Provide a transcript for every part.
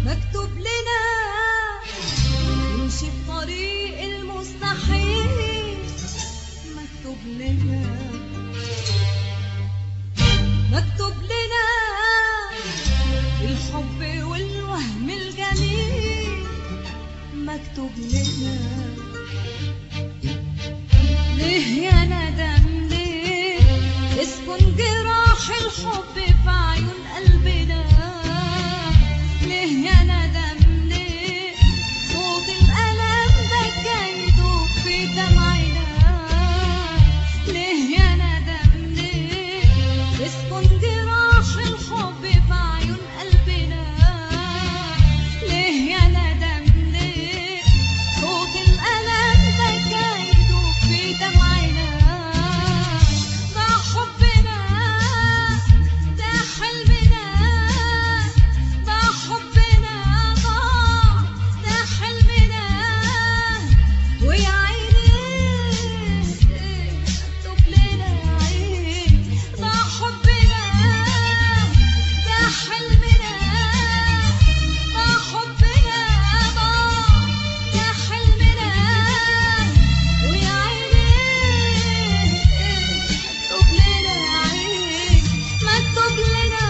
مكتوب لنا نمشي في طريق المستحيل مكتوب لنا مكتوب لنا الحب والوهم الجميل مكتوب لنا ليه يا ندم ليه اسكن جراح الحب في عيون قلبنا ليه يا ندم ليه صوت الألم ده كان يدوب في دمعنا ليه يا ندم ليه اسكن جراح الحب في عيون قلبنا ليه يا ندم ليه صوت الألم ده كان يدوب في دمعنا ده حبنا ده حلمنا ده حبنا ضاع ده حلمنا ويا عيني مكتوب لنا عين ده حبنا ده حلمنا ده حبنا ضاع ده حلمنا ويا عيني مكتوب لنا عين مكتوب لنا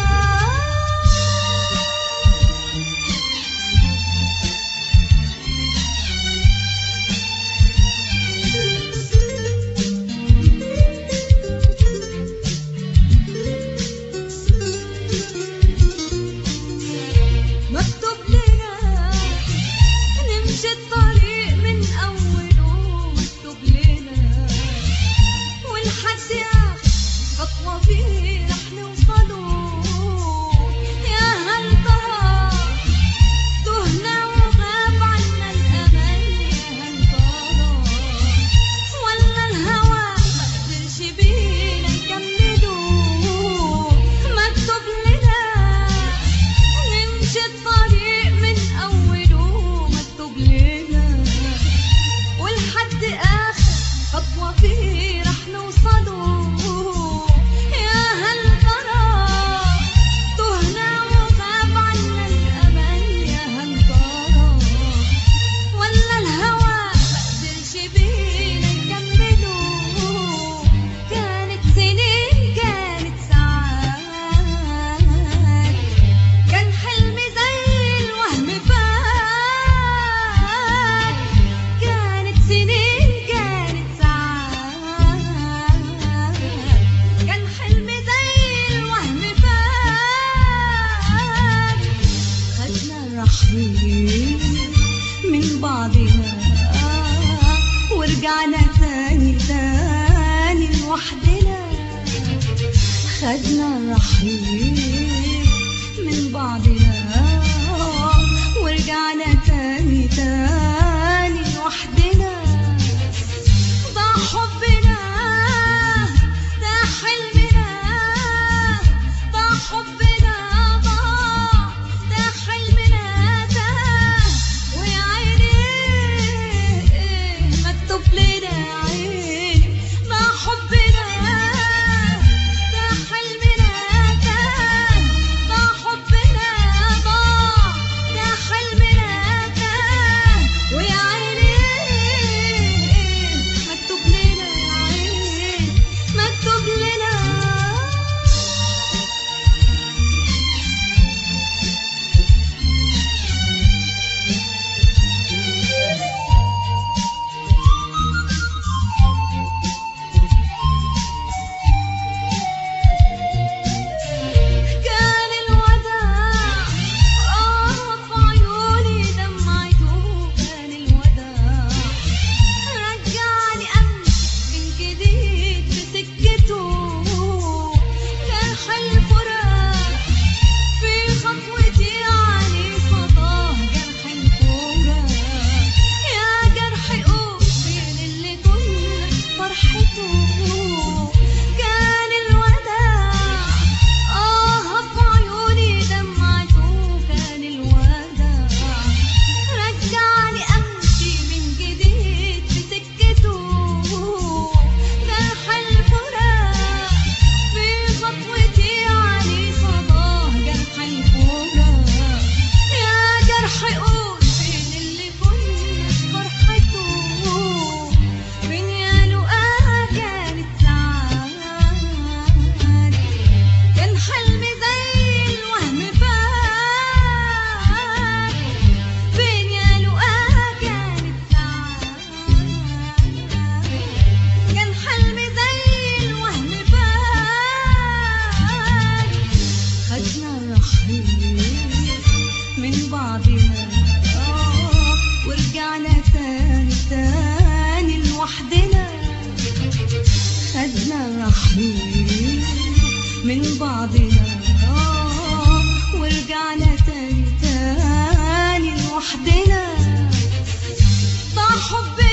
مكتوب لنا نمشي الطريق من أوله مكتوب لنا والحد آخر خطوة فيه رح نوصله يا هل ترى تهنا وغاب عنا الأمل يا هل ترى ولا الهوى مقدرش بينا نكمله مكتوب لنا نمشي الطريق من أوله مكتوب لنا والحد آخر خطوة فيه رح نوصله يا هل ترى تهنا وغاب عنا الأمل يا هل ترى ولا الهوى مقدرش بينا نكمله كانت سنين كانت ساعات كان حلمي زي الوهم فات كانت سنين كانت ساعات كان حلمي زي الوهم فات خدنا الرحيل من بعضنا ورجعنا تاني تاني لوحدنا خدنا الرحيل من بعضنا ورجعنا تاني تاني لوحدنا ده حبنا ده حلمنا ده حبنا ضاع ده حلمنا ده ويا عيني مكتوب لنا عيني ده حبنا ده حلمنا ده ده حبنا بعضنا آه، ورجعنا تاني تاني لوحدنا ضاع حبنا